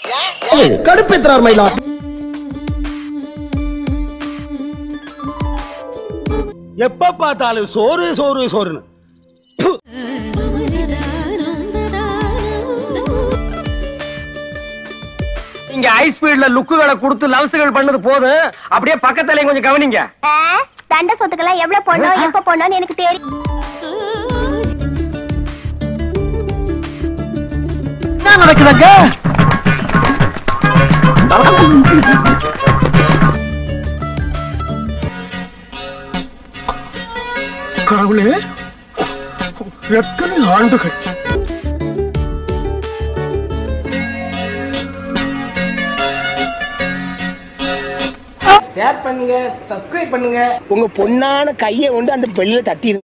கடுப்பேத்துறார் மயிலா எப்ப பார்த்தாலும் சோறு சோறு சோறுன்னு இங்க ஹை ஸ்பீட்ல லுக்குகளை கொடுத்து லவ்ஸ்கள் பண்ணது போதும் அப்படியே பக்கத்துல கொஞ்சம் கவனிங்க தண்ட சொத்துக்கெல்லாம் எவ்வளவு போடணும் எப்ப போடணும்னு எனக்கு தெரியும் என்ன நடக்குதுங்க கடவுளே எத்தனை ஆண்டுகள் ஷேர் பண்ணுங்க சப்ஸ்கிரைப் பண்ணுங்க உங்க பொண்ணான கையை கொண்டு அந்த பெல்லில தட்டி